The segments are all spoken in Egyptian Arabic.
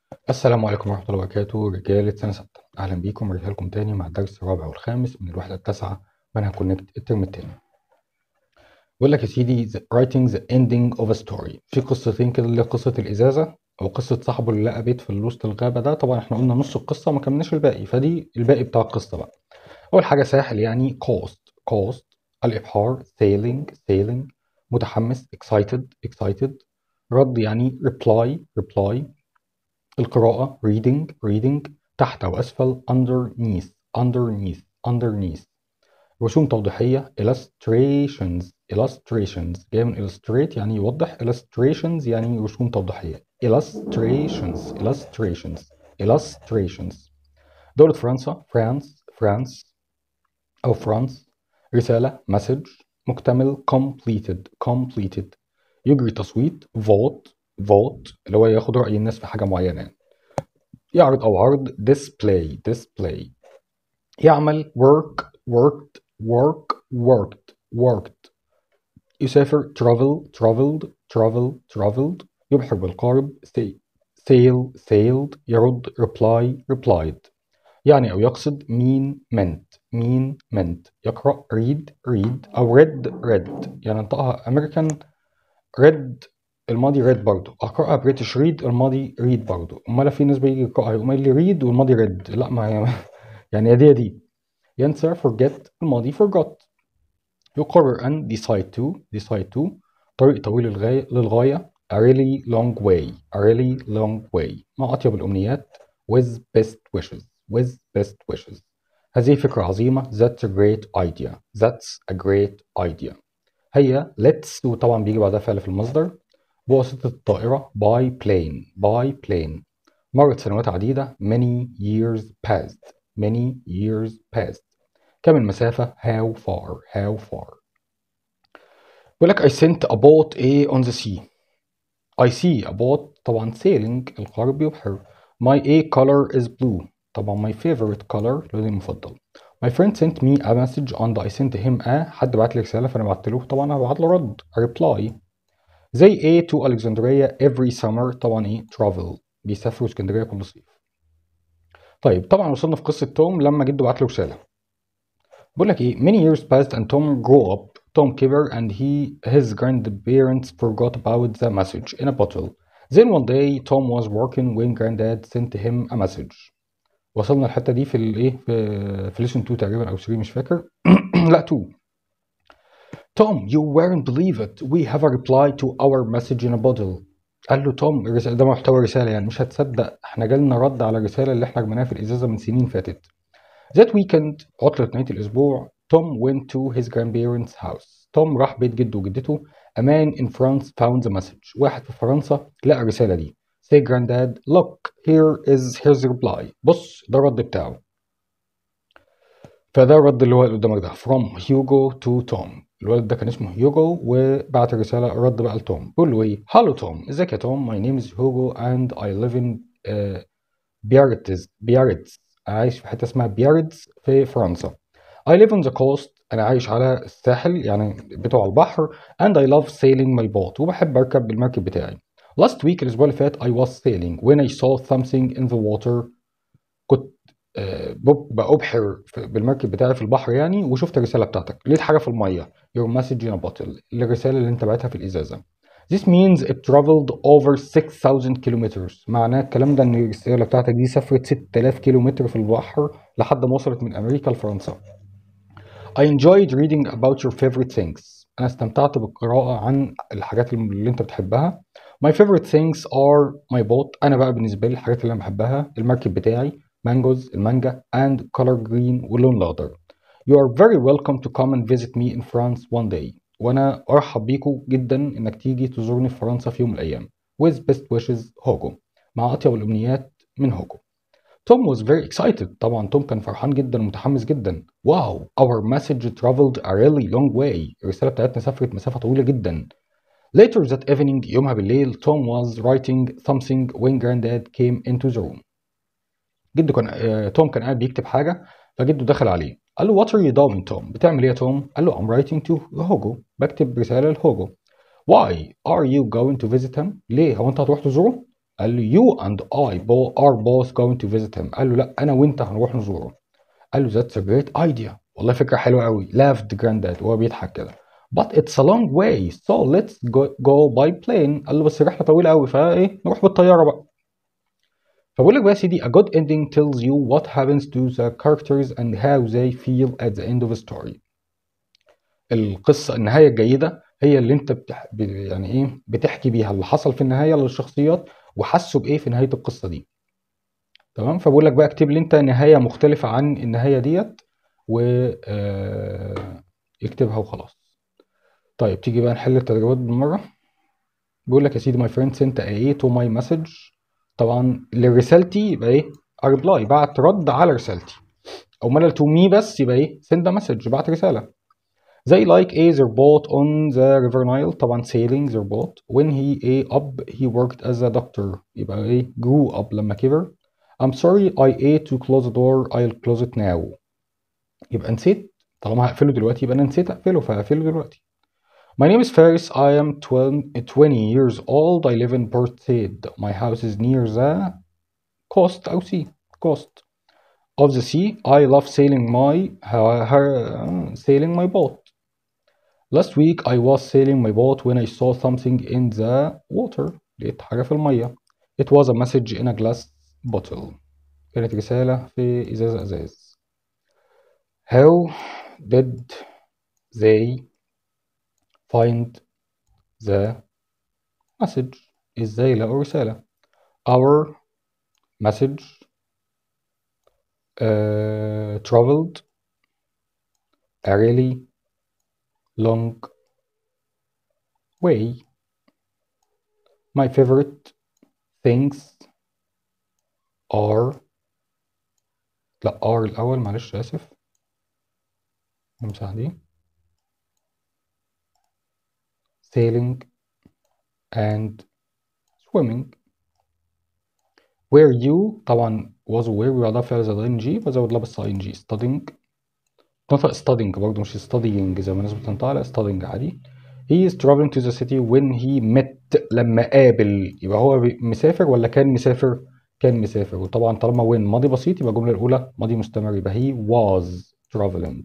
السلام عليكم ورحمة الله وبركاته رجالة سنة ستة أهلا بيكم ورجع لكم تاني مع الدرس الرابع والخامس من الوحدة التاسعة منهج كونكت الترم التاني بيقول لك يا سيدي the writing the ending of a story في قصتين كده اللي هي قصة الإزازة وقصة صاحبه اللي لقى بيت في وسط الغابة ده طبعا احنا قلنا نص القصة وما كملناش الباقي فدي الباقي بتاع القصة بقى أول حاجة ساحل يعني coast coast الإبحار sailing sailing متحمس excited excited رد يعني reply reply القراءة reading reading تحت وأسفل underneath underneath underneath رسوم توضيحية illustrations illustrations جاية من illustrate يعني يوضح illustrations يعني رسوم توضيحية illustrations illustrations illustrations دولة فرنسا France France أو فرانس رسالة message مكتمل completed completed يجري تصويت vote vote اللي هو ياخد رأي الناس في حاجة معينة يعني. يعرض أو عرض display display يعمل work worked work worked worked يسافر travel traveled travel traveled يبحر بالقارب say sail sailed يرد reply replied يعني أو يقصد mean meant mean meant يقرأ read read أو read read يعني انطقها American read الماضي read برضه أقرأها بريتش read الماضي read برضه أمال في ناس بيجي يقرأها يقوم قايل لي read والماضي read لا ما هي يعني يا دي يا دي ينسى forget الماضي forgot يقرر أن decide to decide to طريق طويل للغاية للغاية a really long way a really long way مع أطيب الأمنيات with best wishes with best wishes هذه فكرة عظيمة that's a great idea that's a great idea هي let's وطبعا بيجي بعدها فعل في المصدر بواسطة الطائرة by plane by plane مرت سنوات عديدة many years passed many years passed كم المسافة how far how far بيقول لك I sent a boat A on the sea I see a boat طبعا sailing القارب بيبحر my A color is blue طبعا my favorite color لوني المفضل my friend sent me a message and I sent him a حد بعت لي رسالة فأنا بعت له طبعا هبعت له رد a reply زي A to Alexandria every summer طبعا ايه travel بيسافروا اسكندرية كل صيف طيب طبعا وصلنا في قصة توم لما جده بعت له رسالة بقول لك ايه many years passed and Tom grew up Tom كبر and he his grandparents forgot about the message in a bottle then one day Tom was working when granddad sent him a message وصلنا الحتة دي في الايه في في lesson 2 تقريبا او 3 مش فاكر لا 2 Tom you weren't believe it we have a reply to our message in a bottle قال له توم الرسالة ده محتوى رسالة يعني مش هتصدق احنا جالنا رد على الرسالة اللي احنا جبناها في الإزازة من سنين فاتت That weekend عطلة نهاية الأسبوع توم went to his grandparents' house توم راح بيت جده وجدته A man in France found the message واحد في فرنسا لقى الرسالة دي Say granddad look here is his reply بص ده الرد بتاعه فده الرد اللي هو اللي قدامك ده from Hugo to Tom الولد ده كان اسمه هيوجو وبعت الرسالة رد بقى لتوم بيقول له ايه هالو توم ازيك يا توم my name is Hugo and I live in uh, Biarritz Biarritz أنا عايش في حتة اسمها بياريتز في فرنسا I live on the coast أنا عايش على الساحل يعني بيته على البحر and I love sailing my boat وبحب أركب المركب بتاعي last week الأسبوع اللي فات I was sailing when I saw something in the water كنت آه، بأبحر بالمركب بتاعي في البحر يعني وشفت الرسالة بتاعتك لقيت حاجة في المية your message in a bottle الرسالة اللي انت بعتها في الإزازة This means it traveled over 6000 kilometers معناه الكلام ده ان الرسالة بتاعتك دي سافرت 6000 كيلومتر في البحر لحد ما وصلت من أمريكا لفرنسا I enjoyed reading about your favorite things أنا استمتعت بالقراءة عن الحاجات اللي انت بتحبها My favorite things are my boat أنا بقى بالنسبة لي الحاجات اللي أنا بحبها المركب بتاعي مانجوز المانجا and color green واللون الأخضر You are very welcome to come and visit me in France one day وأنا أرحب بيكم جدا إنك تيجي تزورني في فرنسا في يوم من الأيام with best wishes هوجو مع أطيب الأمنيات من هوجو توم was very excited طبعا توم كان فرحان جدا ومتحمس جدا واو our message traveled a really long way الرسالة بتاعتنا سافرت مسافة طويلة جدا Later that evening يومها بالليل Tom was writing something when granddad came into the room جده كان آه، توم كان قاعد بيكتب حاجة فجده دخل عليه قال له what are you doing توم بتعمل ايه يا توم قال له I'm writing to هوجو بكتب رسالة لهوجو why are you going to visit him ليه هو انت هتروح تزوره قال له you and I bo- are both going to visit him قال له لا انا وانت هنروح نزوره قال له that's a great idea والله فكره حلوه قوي laughed granddad وهو بيضحك كده but it's a long way so let's go, go by plane قال له بس الرحله طويله قوي فايه نروح بالطياره بقى فبقول لك بقى يا سيدي a good ending tells you what happens to the characters and how they feel at the end of a story القصه النهايه الجيده هي اللي انت بتح... ب- يعني ايه بتحكي بيها اللي حصل في النهايه للشخصيات وحسوا بايه في نهايه القصه دي تمام فبقول لك بقى اكتب لي انت نهايه مختلفه عن النهايه ديت و آه، اكتبها وخلاص طيب تيجي بقى نحل التدريبات بالمره بيقول لك يا سيدي my friend sent a to my message طبعا لرسالتي يبقى ايه a reply بعت رد على رسالتي او ملل to me بس يبقى ايه send a message بعت رساله They like a their boat on the river Nile طبعا sailing their boat when he a up he worked as a doctor يبقى ايه grew up لما كبر I'm sorry I ate to close the door I'll close it now يبقى نسيت طالما هقفله دلوقتي يبقى انا نسيت اقفله فهقفله دلوقتي My name is Faris I am 12 20 years old I live in Port Said my house is near the coast أو sea coast of the sea I love sailing my her, sailing my boat Last week I was sailing my boat when I saw something in the water لقيت حاجة في المية It was a message in a glass bottle كانت رسالة في إزازة إزاز How did they find the message إزاي لقوا رسالة Our message uh, traveled a really long way. My favorite things are لا are الأول معلش آسف امسح دي sailing and swimming where you طبعا was where وبعدها فعل زائد ing بزود لابس ing studying نطق studying برضه مش studying زي ما الناس بتنطق لا studying عادي he is traveling to the city when he met لما قابل يبقى هو بي- مسافر ولا كان مسافر كان مسافر وطبعا طالما when ماضي بسيط يبقى الجملة الأولى ماضي مستمر يبقى he was traveling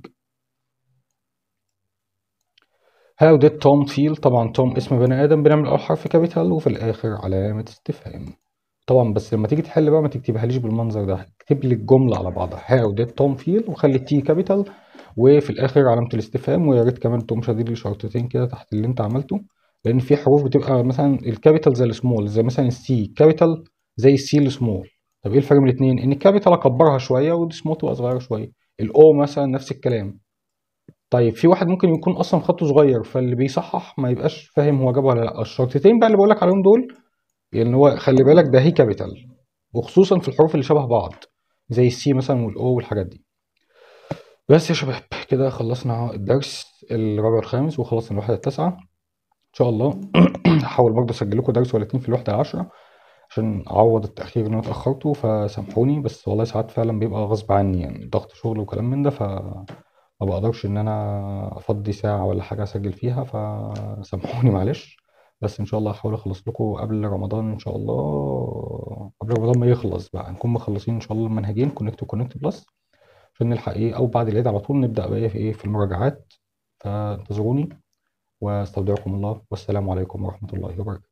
how did Tom feel طبعا توم اسم بني آدم بنعمل أول حرف كابيتال وفي الآخر علامة استفهام طبعا بس لما تيجي تحل بقى ما تكتبهاليش بالمنظر ده اكتب لي الجملة على بعضها how did Tom feel وخلي التي كابيتال وفي الآخر علامة الاستفهام ويا ريت كمان تقوم شادد لي شرطتين كده تحت اللي أنت عملته لأن في حروف بتبقى مثلا الكابيتال زي السمول زي مثلا السي كابيتال زي السي السمول طب ايه الفرق بين الاثنين؟ ان الكابيتال اكبرها شويه والسمول تبقى صغيره شويه الاو مثلا نفس الكلام طيب في واحد ممكن يكون اصلا خطه صغير فاللي بيصحح ما يبقاش فاهم هو جابه ولا لا الشرطتين بقى اللي بقول لك عليهم دول يعني هو خلي بالك ده هي كابيتال وخصوصا في الحروف اللي شبه بعض زي السي مثلا والاو والحاجات دي بس يا شباب كده خلصنا الدرس الرابع والخامس وخلصنا الوحدة التاسعة إن شاء الله هحاول برضه أسجل لكم درس ولا اتنين في الوحدة العاشرة عشان أعوض التأخير اللي أنا اتأخرته فسامحوني بس والله ساعات فعلا بيبقى غصب عني يعني ضغط شغل وكلام من ده فما بقدرش إن أنا أفضي ساعة ولا حاجة أسجل فيها فسامحوني معلش بس إن شاء الله هحاول أخلص لكم قبل رمضان إن شاء الله قبل رمضان ما يخلص بقى نكون مخلصين إن شاء الله المنهجين كونكت وكونكت بلس عشان نلحق ايه او بعد العيد على طول نبدا بقى في ايه في المراجعات فانتظروني واستودعكم الله والسلام عليكم ورحمه الله وبركاته